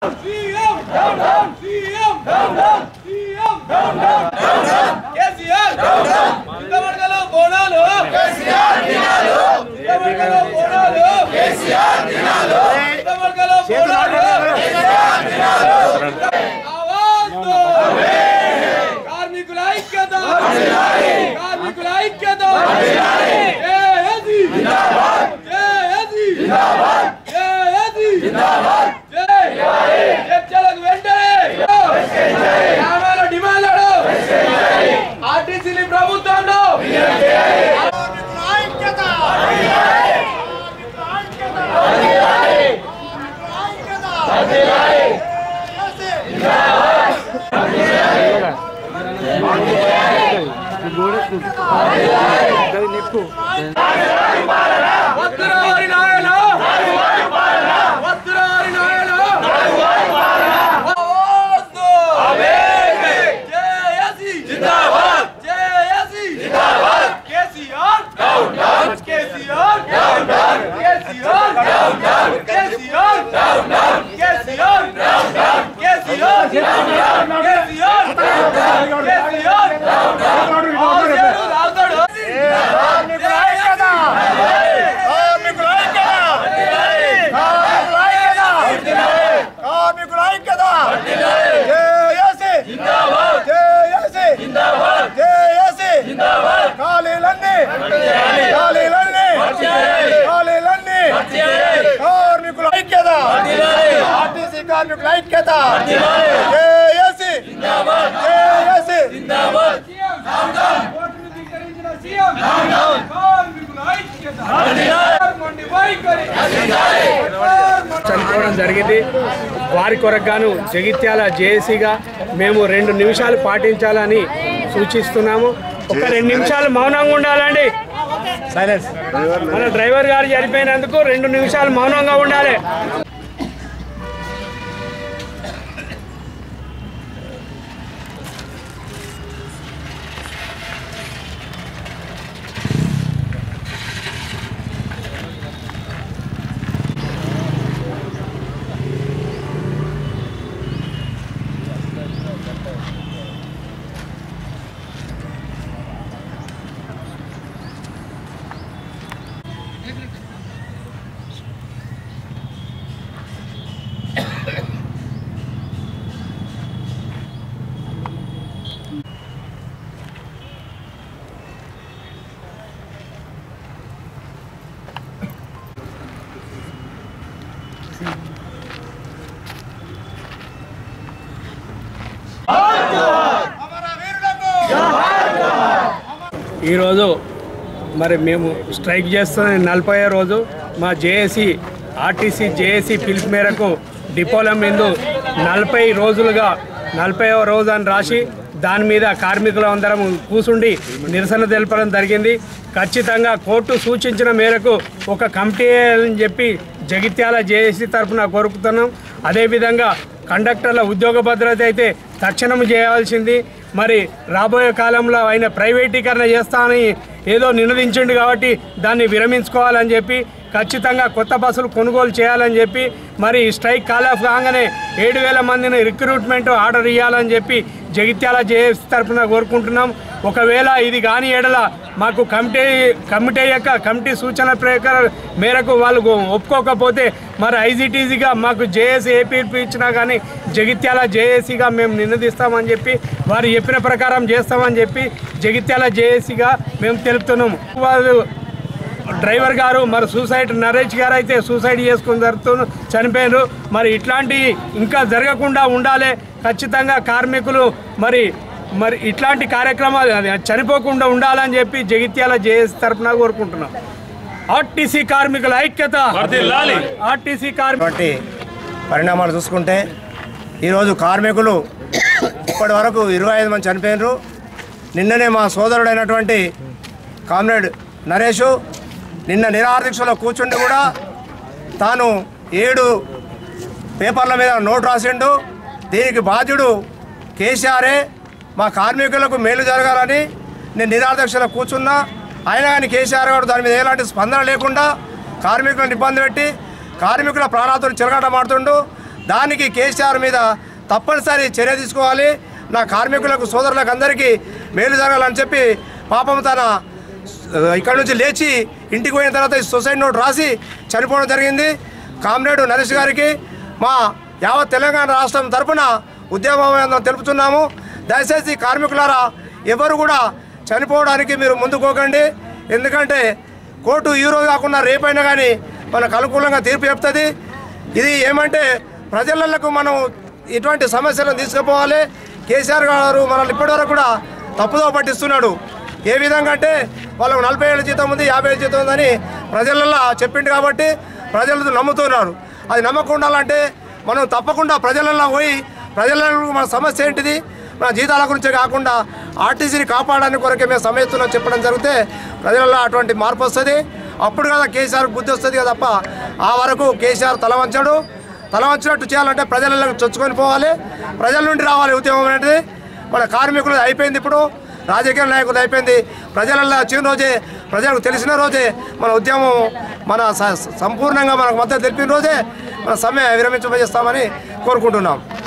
CM down down CM down down CM down down down down KCR down down ఇంతవరకలో బోనాలు కేసీఆర్ దినాలు ఇంతవరకలో బోనాలు కేసీఆర్ దినాలు ఇంతవరకలో బోనాలు కేసీఆర్ దినాలు ఆవాజ్ దో కార్మికుల ఐక్యత కార్మికుల ఐక్యత జేఏసీ జిందాబాద్ జేఏసీ జిందాబాద్ జేఏసీ జిందాబాద్ జై చర్చలకు వెంటనే గ్రామాల డిమాండ్లను ఆర్టీసీ ప్రభుత్వంలో వద్దురారి నాయన వద్దురారి నాయన వద్దు జేఏసీ జిందాబాద్ జేఏసీ జిందాబాద్ KCR down down KCR down down KCR down down KCR down down KCR down down KCR down down KCR down down KCR down down ఆసేరు రాస్తాడు కార్మికుల ఐక్యత కార్మికుల ఐక్యత కార్మికుల ఐక్యత జేఏసీ జిందాబాద్ జేఏసీ జిందాబాద్ జేఏసీ జిందాబాద్ ఖాళీలన్నీ ఖాళీలన్నీ ఖాళీలన్నీ కార్మికుల ఐక్యత ఆర్టీసీ కార్మికుల ఐక్యత జేఏసీ జిందాబాద్ జేఏసీ జిందాబాద్ ఓటును ధిక్కరించిన సీఎం కార్మికుల ఐక్యత మొండి వైఖరి చనిపోవడం జరిగింది వారి కొరకు గాను జగిత్యాల జేఏసీగా మేము రెండు నిమిషాలు పాటించాలని సూచిస్తున్నాము ఒక రెండు నిమిషాలు మౌనంగా ఉండాలండి సైలెన్స్ మన డ్రైవర్ గారు చనిపోయినందుకు రెండు నిమిషాలు మౌనంగా ఉండాలి ఈరోజు మరి మేము స్ట్రైక్ చేస్తున్న నలభై రోజు మా జేఏసీ ఆర్టీసీ జేఏసీ పిలుపు మేరకు డిపోల ముందు నలభై రోజులుగా నలభై రోజు అని రాసి దాని మీద కార్మికులు అందరం కూసుండి నిరసన తెలపడం జరిగింది ఖచ్చితంగా కోర్టు సూచించిన మేరకు ఒక కమిటీ అని చెప్పి జగిత్యాల జేఏసీ తరఫున కోరుకుతున్నాం అదేవిధంగా కండక్టర్ల ఉద్యోగ భద్రత అయితే తక్షణం చేయాల్సింది మరి రాబోయే కాలంలో ఆయన ప్రైవేటీకరణ చేస్తానని ఏదో నినదించిండు కాబట్టి దాన్ని విరమించుకోవాలని చెప్పి ఖచ్చితంగా కొత్త బస్సులు కొనుగోలు చేయాలని చెప్పి మరి ఈ స్ట్రైక్ కాల్ ఆఫ్ కాగానే ఏడు వేల మందిని రిక్రూట్మెంట్ ఆర్డర్ ఇవ్వాలని చెప్పి జగిత్యాల జేఎస్ తరఫున కోరుకుంటున్నాం ఒకవేళ ఇది కాని ఎడల మాకు కమిటీ కమిటీ యొక్క కమిటీ సూచన ప్రకారం మేరకు వాళ్ళు ఒప్పుకోకపోతే మరి ఐజీటీసీగా మాకు జేఏసీ ఏపీ ఇచ్చినా కానీ జగిత్యాల జేఏసీగా మేము నినదిస్తామని చెప్పి వారు చెప్పిన ప్రకారం చేస్తామని చెప్పి జగిత్యాల జేఏసీగా మేము తెలుపుతున్నాము వారు డ్రైవర్ గారు మరి సూసైడ్ నరేష్ గారు అయితే సూసైడ్ చేసుకుని జరుగుతూ చనిపోయారు మరి ఇట్లాంటి ఇంకా జరగకుండా ఉండాలి ఖచ్చితంగా కార్మికులు మరి మరి ఇట్లాంటి కార్యక్రమాలు అది చనిపోకుండా ఉండాలని చెప్పి జగిత్యాల జేఎస్ తరఫున కోరుకుంటున్నాం ఆర్టీసీ కార్మికుల ఐక్యత ఆర్టీసీ కార్మిక వంటి పరిణామాలు చూసుకుంటే ఈరోజు కార్మికులు ఇప్పటి వరకు ఇరవై ఐదు మంది చనిపోయినారు నిన్ననే మా సోదరుడైనటువంటి కామ్రేడ్ నరేషు నిన్న నిరాదీక్షలో కూర్చుండి కూడా తాను ఏడు పేపర్ల మీద నోటు రాసిండు దీనికి బాధ్యుడు కేసీఆరే మా కార్మికులకు మేలు జరగాలని నేను నిరాదీక్షలో కూర్చున్నా అయినా కానీ కేసీఆర్ గారు దాని మీద ఎలాంటి స్పందన లేకుండా కార్మికులను ఇబ్బంది పెట్టి కార్మికుల ప్రాణాలతో చిరగాట మాడుతుండు దానికి కేసీఆర్ మీద తప్పనిసరి చర్య తీసుకోవాలి నా కార్మికులకు సోదరులకు అందరికీ మేలు జరగాలని చెప్పి పాపం తన ఇక్కడ నుంచి లేచి ఇంటికి పోయిన తర్వాత ఈ సొసైటీ నోట్ రాసి చనిపోవడం జరిగింది కామ్రేడ్ నరేష్ గారికి మా యావత్ తెలంగాణ రాష్ట్రం తరపున ఉద్యమం తెలుపుతున్నాము దయచేసి కార్మికులారా ఎవరు కూడా చనిపోవడానికి మీరు ముందుకోకండి ఎందుకంటే కోర్టు ఈ రోజు కాకుండా రేపైనా కానీ మనకు అనుకూలంగా తీర్పు చెప్తుంది ఇది ఏమంటే ప్రజలకు మనం ఇటువంటి సమస్యలను తీసుకుపోవాలి కేసీఆర్ గారు మనల్ని ఇప్పటివరకు కూడా తప్పుదో పట్టిస్తున్నాడు ఏ విధంగా అంటే వాళ్ళకు నలభై ఏళ్ళ జీతం ఉంది యాభై ఏళ్ళ జీతం ఉందని ప్రజలలో చెప్పిండు కాబట్టి ప్రజలు నమ్ముతున్నారు అది నమ్మకం ఉండాలంటే మనం తప్పకుండా ప్రజలలో పోయి ప్రజలకు మన సమస్య ఏంటిది మన జీతాల గురించే కాకుండా ఆర్టీసీని కాపాడడానికి కొరకే మేము సమయత్తున్నా చెప్పడం జరిగితే ప్రజలలో అటువంటి మార్పు వస్తుంది అప్పుడు కదా కేసీఆర్ బుద్ధి వస్తుంది కదా తప్ప ఆ వరకు కేసీఆర్ తల వంచాడు తల వంచినట్టు చేయాలంటే ప్రజలలో చొచ్చుకొని పోవాలి ప్రజల నుండి రావాలి ఉద్యమం అనేది మన కార్మికులు అయిపోయింది ఇప్పుడు రాజకీయ నాయకులు అయిపోయింది ప్రజలలో వచ్చిన రోజే ప్రజలకు తెలిసిన రోజే మన ఉద్యమం మన స- సంపూర్ణంగా మనకు మద్దతు తెలిపిన రోజే మన సమ్మె విరమించబోజేస్తామని కోరుకుంటున్నాం